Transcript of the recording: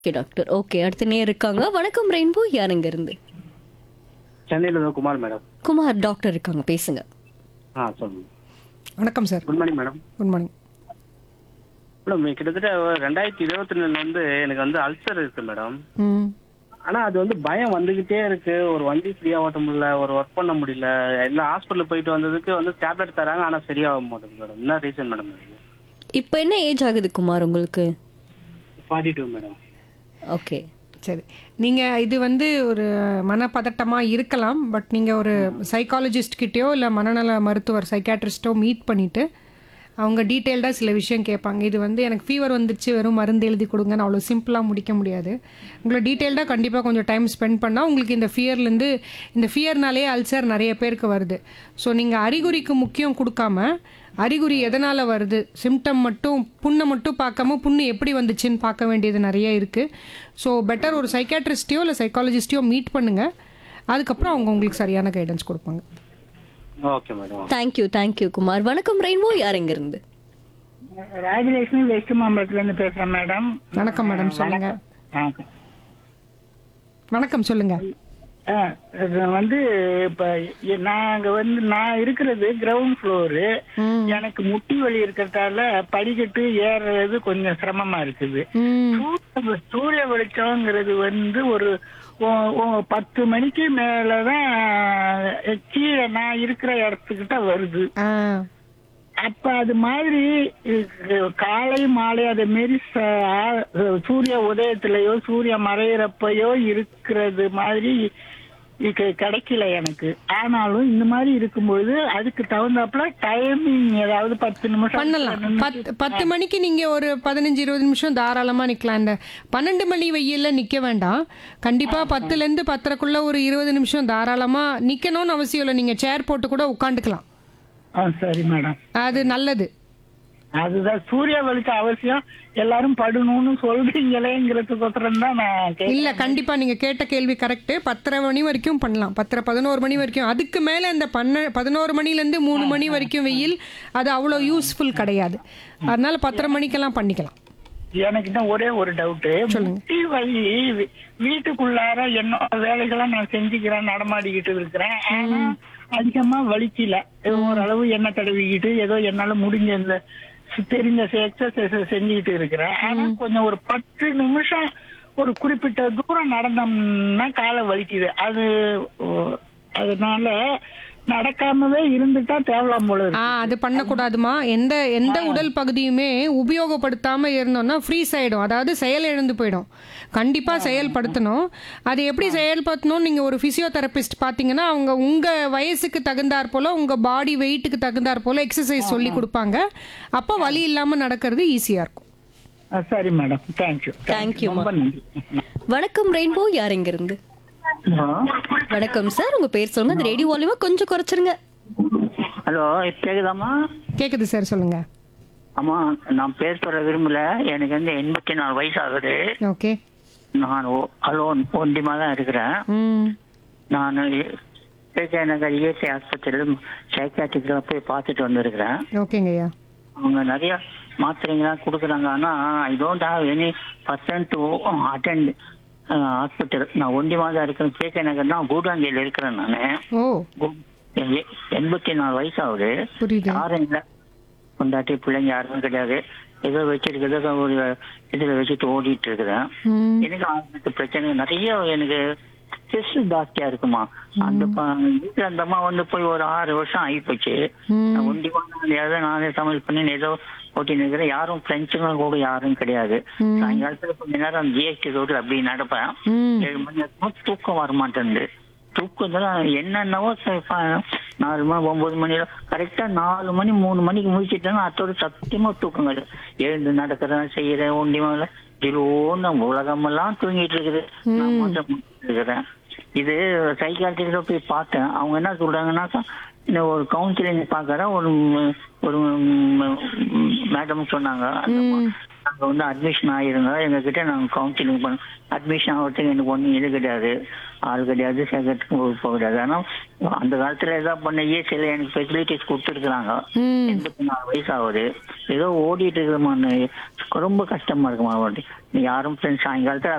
Okay doctor okay அடுத்து நேர் இருக்காங்க வணக்கம் ரெயின்போ யாருங்க இருந்து சென்னையில இருந்து குமார் மேடம் குமார் டாக்டர் இருக்காங்க பேசுங்க ஆ சொல்லுங்க வணக்கம் sir good morning madam good morning madam கிட்டத்தட்ட ரெண்டாயிரத்தி இருபத்தி ரெண்டுல இருந்து எனக்கு வந்து அல்சர் இருக்கு மேடம் ம் ஆனா அது வந்து பயம் வந்துகிட்டே இருக்கு ஒரு வண்டி ஃப்ரீயா ஓட்ட முடியல ஒரு ஒர்க் பண்ண முடியல எல்லா ஹாஸ்பிட்டல் போயிட்டு வந்ததுக்கு வந்து டேப்லெட் தராங்க ஆனா சரியாக மாட்டேங்குது மேடம் என்ன ரீசன் மேடம் இப்போ என்ன ஏஜ் ஆகுது குமார் உங்களுக்கு ஃபார்ட்டி டூ மேடம் ஓகே சரி நீங்கள் இது வந்து ஒரு மனப்பதட்டமாக இருக்கலாம் பட் நீங்கள் ஒரு சைக்காலஜிஸ்ட் கிட்டயோ இல்லை மனநல மருத்துவர் சைக்காட்ரிஸ்ட்டோ மீட் பண்ணிவிட்டு அவங்க டீட்டெயில்டாக சில விஷயம் கேட்பாங்க இது வந்து எனக்கு ஃபீவர் வந்துருச்சு வெறும் மருந்து எழுதி கொடுங்கன்னு அவ்வளோ சிம்பிளாக முடிக்க முடியாது உங்களை டீட்டெயில்டாக கண்டிப்பாக கொஞ்சம் டைம் ஸ்பெண்ட் பண்ணால் உங்களுக்கு இந்த ஃபியர்லேருந்து இந்த ஃபியர்னாலே அல்சர் நிறைய பேருக்கு வருது ஸோ நீங்கள் அறிகுறிக்கு முக்கியம் கொடுக்காம அறிகுறி எதனால் வருது சிம்டம் மட்டும் புண்ணை மட்டும் பார்க்காம புண்ணு எப்படி வந்துச்சுன்னு பார்க்க வேண்டியது நிறைய இருக்குது ஸோ பெட்டர் ஒரு சைக்காட்ரிஸ்டையோ இல்லை சைக்காலஜிஸ்டையோ மீட் பண்ணுங்கள் அதுக்கப்புறம் அவங்க உங்களுக்கு சரியான கைடன்ஸ் கொடுப்பாங்க okay madam thank you thank you Kumar வணக்கம் ரெயின்போ யாருங்க இருந்து ராஜலட்சுமி வெஸ்ட் மாம்பலத்துல இருந்து பேசுறேன் மேடம் வணக்கம் மேடம் சொல்லுங்க ஆ. வணக்கம் சொல்லுங்க ஆ, இது வந்து இப்ப எ- நாங்க வந்து நான் இருக்கிறது கிரவுண்ட் ஃப்ளோரு ம். எனக்கு முட்டி வலி இருக்கிறதால படிக்கட்டு ஏறுறது கொஞ்சம் சிரமமா இருக்குது ம் சூரிய- சூரிய வெளிச்சம்ங்கிறது வந்து ஒரு ஒ- ஒ- பத்து மணிக்கு மேலதான் கீழே நான் இருக்கிற இடத்துக்கிட்ட வருது ஆ அப்ப அது மாதிரி அஹ், காலை மாலை அதே மாரி ச- ஆ- சூரிய உதயத்திலயோ சூரிய மறையிறப்பயோ இருக்கிறது மாதிரி இ- கிடைக்கல எனக்கு ஆனாலும் இந்த மாதிரி இருக்கும்பொழுது அதுக்கு தகுந்தாப்புல டைமிங் ஏதாவது பத்து நிமிஷம் பண்ணலாம் பத்து பத்து மணிக்கு நீங்க ஒரு பதினஞ்சு இருபது நிமிஷம் தாராளமா நிக்கலாம் இந்த பன்னெண்டு மணி வெயில்ல நிக்க வேண்டாம் கண்டிப்பா பத்துல இருந்து பத்தரைக்குள்ள ஒரு இருபது நிமிஷம் தாராளமா நிக்கணும்னு அவசியம் இல்லை நீங்க சேர் போட்டு கூட உட்காந்துக்கலாம் ஆ, சரி மேடம் அது நல்லது அதுதான் சூரிய வெளிச்சம் அவசியம் எல்லாரும் படணும்னு சொல்றீங்களேங்கிறதுக்கோசரம் தான் நான் கேட்டேன். இல்ல கண்டிப்பா நீங்க கேட்ட கேள்வி கரெக்ட் பத்தரை மணி வரைக்கும் பண்ணலாம் பத்தரை பதினோரு மணி வரைக்கும் அதுக்கு மேல இந்த பன்ன பதினோரு மணில இருந்து மூணு மணி வரைக்கும் வெயில் அது அவ்வளோ யூஸ்ஃபுல் கிடையாது அதனால பத்தரை மணிக்கெல்லாம் பண்ணிக்கலாம் எனக்கு தான் ஒரே ஒரு டவுட் முட்டி வலி வீ- வீட்டுக்குள்ளார என்னோட வேலைகளை நான் செஞ்சுக்கிறேன் நடமாடிக்கிட்டு இருக்கிறேன் ஆனா அதிகமா வலிக்கல ஓரளவு எண்ணெய் தடவிக்கிட்டு ஏதோ என்னால முடிஞ்ச இந்த சி- தெரிஞ்ச எக்ஸசைஸ் செஞ்சுக்கிட்டு இருக்கிறேன் ஆனா கொஞ்சம் ஒரு பத்து நிமிஷம் ஒரு குறிப்பிட்ட தூரம் நடந்தோம்னா காலை வலிக்குது அது ஓ, அதனால நடக்காமவே இருந்துட்டா தேவலாம் போல இருக்கு ஆ அது பண்ணக்கூடாதுமா எந்த எந்த உடல் பகுதியுமே உபயோகப்படுத்தாம இருந்தோம்னா ஃப்ரீஸ் ஆயிடும் அதாவது செயல் இழந்து போயிடும் கண்டிப்பா செயல்படுத்தணும் அது எப்படி செயல்படுத்தணும் நீங்க ஒரு பிசியோதெரபிஸ்ட் பாத்தீங்கன்னா அவங்க உங்க வயசுக்கு தகுந்தாற் போல உங்க பாடி வெயிட்டுக்கு தகுந்தாற் போல எக்ஸசைஸ் சொல்லி கொடுப்பாங்க அப்போ வலி இல்லாம நடக்கிறது ஈஸியா இருக்கும் ஆ, சரி மேடம் தேங்க்யூ Thank you, ரொம்ப நன்றி வணக்கம் ரெயின்போ யாருங்க இருந்து வணக்கம் சார் உங்க பேர் சொல்லுங்க அந்த ரேடியோ வால்யூமை கொஞ்சம் குறைச்சிருங்க ஹலோ கேக்குதாம்மா கேக்குது சார் சொல்லுங்க அம்மா நான் பேர் சொல்ல விரும்பல எனக்கு வந்து எண்பத்தி நாலு வயசு ஆகுது ஓகே நான் அலோன் ஒண்டிமா தான் இருக்கிறேன் ம் நான் கேகே நகர் இஎஸ்ஐ ஆஸ்பத்திரியில் சைக்காட்டிக்கில் போய் பார்த்துட்டு வந்திருக்கிறேன் ஓகேங்க ஐயா அவங்க நிறைய மாத்திரைங்களாம் கொடுக்குறாங்க ஆனால் I don't have any person to attend hospital நான் ஒண்டிமா தான் இருக்கிறேன் கேகே நகர் தான் கூடாங்கியில் இருக்கிறேன் நான் ஓ எண்பத்தி நாலு வயசு ஆகுது புரியுது யாரும் இல்ல கொண்டாட்டி பிள்ளைங்க யாரும் கிடையாது ஏதோ வச்சிருக்கிறத ஒரு இதுல வச்சுட்டு ஓடிட்டு இருக்கிறேன் ம் எனக்கு ஆரோக்கிய பிரச்சனை நிறைய எனக்கு ஸ்ட்ரெஸ் ஜாஸ்தியா இருக்குமா அந்த ப- வீட்டுல அந்த அம்மா வந்து போய் ஒரு ஆறு வருஷம் ஆகி போச்சு ம் நான் ஒண்டிமான ஏதோ நானே சமையல் பண்ணி ஏதோ ஓட்டி நிற்கிறேன் யாரும் ஃப்ரெண்ட்ஸுங்களும் கூட யாரும் கிடையாது ம். சாயங்காலத்துல கொஞ்ச நேரம் ஜிஎஸ்டி ரோட்ல அப்படி நடப்பேன் ம் ஏழு மணி நேரமா தூக்கம் வர மாட்டேங்குது தூக்கம் தான் என்னென்னவோ ச- ப- நாலு மணி ஒன்பது மணி கரெக்டா நாலு மணி மூணு மணிக்கு முடிச்சிட்டேன்னா அத்தோட சத்தியமா தூக்கம் கிடையாது எழுந்து நடக்கிறேன் செய்யறேன் ஒண்டி மேல திடோன்னு உலகமெல்லாம் தூங்கிட்டு இருக்குது நான் மட்டும் முழிச்சிட்டு இருக்கிறேன் இது சைக்காட்ரிஸ்ட போய் பார்த்தேன் அவங்க என்ன சொல்றாங்கன்னாக்கா இந்த ஒரு கவுன்சிலிங் பார்க்கறேன் ஒரு ம், ஒரு மேடம் சொன்னாங்க அந்த மா- நாங்க வந்து அட்மிஷன் ஆயிருங்க எங்க கிட்ட நாங்க கவுன்சிலிங் பண்ண அட்மிஷன் ஆகிறதுக்கு எனக்கு ஒன்றும் இது கிடையாது ஆள் கிடையாது சேர்க்கறதுக்கு போக கிடையாது ஆனா அந்த காலத்துல ஏதாவது பண்ண இஎஸ்ஐல எனக்கு ஃபெசிலிட்டிஸ் கொடுத்துருக்குறாங்க ம் எண்பத்தி நாலு வயசு ஆகுது ஏதோ ஓடிட்டு இருக்குமான்னு ரொம்ப கஷ்டமா இருக்குமா யாரும் ஃப்ரெண்ட்ஸ் சாயங்காலத்துல